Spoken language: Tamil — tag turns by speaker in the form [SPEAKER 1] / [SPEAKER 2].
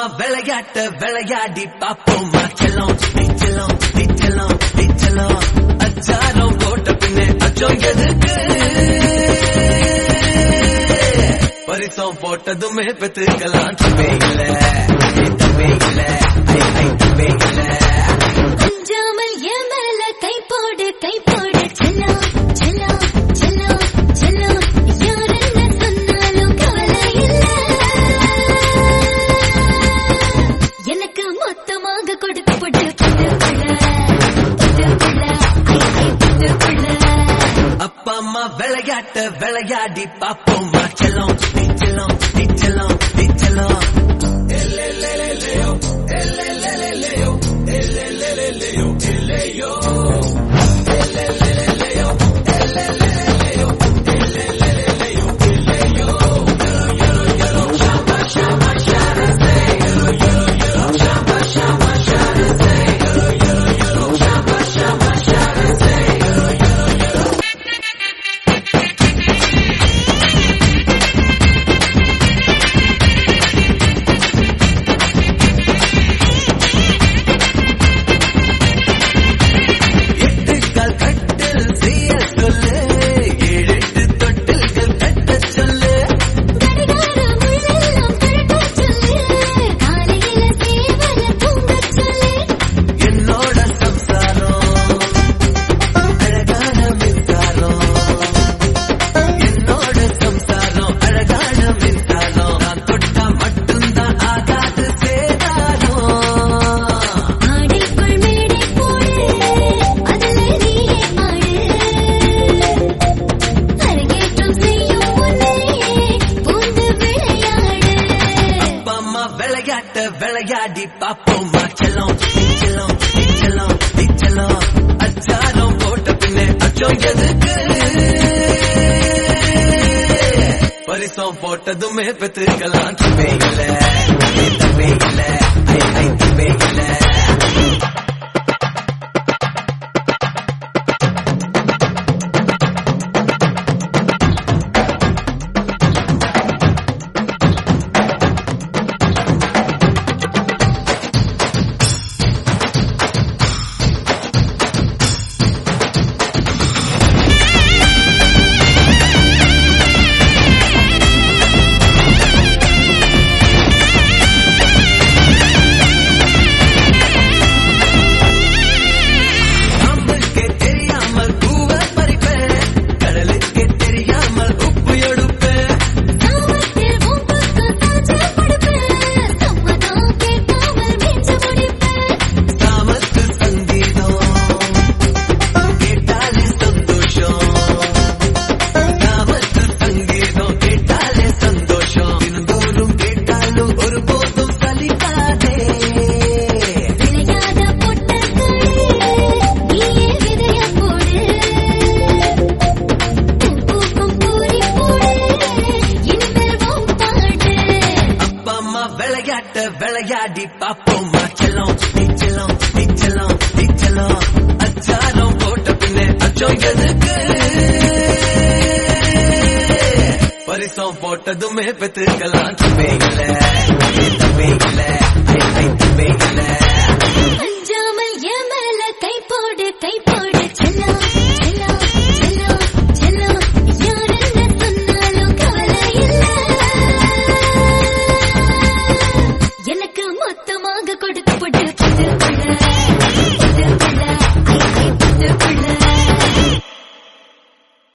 [SPEAKER 1] விளையாட்ட விளையாடி பாப்போமா செல்லம் நீச்சலம் நீச்சலம் நீச்சலம் அச்சாரம் போட்ட பின்னே அச்சம் எதுக்கு பரிசம் போட்டதுமே பெத்துக்கலாம் தப்பே இல்ல தப்பே இல்ல ஐ ஐ தப்பே இல்ல
[SPEAKER 2] அஞ்சாமல் என் மேல கை போடு கை போடு செல்லம் செல்லம் செல்லம் செல்லம் யார் என்ன சொன்னாலும் கவலை இல்ல எனக்கு மொத்தமாக கொடுத்து போட்டு புட்டு புள்ள புட்டு புள்ள ஐ ஐ புட்டு புள்ள
[SPEAKER 1] அப்பா அம்மா விளையாட்ட விளையாடி பாப்போமா செல்லம் நீச்சலம் நீச்சலம் நீச்சலம் எட்டுக்கால் கட்டில் செய்ய சொல்லு ஏழெட்டு தொட்டில்கள் கட்ட சொல்லு
[SPEAKER 2] கடிகாரம் உள்ளெல்லாம் கரெக்டா சொல்லு காலையில சேவல தூங்கச் சொல்லு
[SPEAKER 1] என்னோட சம்சாரம் அழகான மின்சாரம் என்னோட சம்சாரம் அழகான மின்சாரம் நான் தொட்டா மட்டும்தான் ஆகாது சேதாரம்
[SPEAKER 2] ஆடைக்குள் மேடை போடு அதில் நீயே ஆடு அரங்கேற்றம் செய்யும் முன்னே பூந்து விளையாடு
[SPEAKER 1] அப்பா அம்மா விளையாட்ட விளையாடி பாப்போமா செல்லம் நீச்சலம் நீச்சலம் நீச்சலம் அச்சாரம் போட்ட பின்னே அச்சம் எதுக்கு பரிசம் போட்டதுமே பெற்றுக்கலாம் தப்பே இல்ல தப்பே இல்ல ஐ ஐ தப்பே இல்ல அம்புக்கே தெரியாமல் பூவ பறிப்பேன் கடலுக்கே தெரியாமல் உப்பு எடுப்பேன்
[SPEAKER 2] சாமத்தில் உன் பக்கம் சாஞ்சு படுப்பேன் சம்மதம் கேட்காமல் மீச்சு முடிப்பேன்
[SPEAKER 1] சாமத்து சங்கீதம் கேட்டாலே சந்தோஷம் சாமத்து சங்கீதம் கேட்டாலே சந்தோஷம் தினந்தோறும் கேட்டாலும் ஒருபோதும் சலிக்காதே
[SPEAKER 2] விளையாத பொட்டக்களே நீயே விதைய போடு பூக்கும் பூரி போடு இனிமேல் உன் பாடு
[SPEAKER 1] அப்பா அம்மா விளையாட்ட விளையாடி பாப்போமா செல்லம் நீச்சலம் நீச்சலம் நீச்சலம் அச்சாரம் போட்ட பின்னே அச்சம் எதுக்கு பரிசம் போட்டதுமே பெற்றுக்கலாம்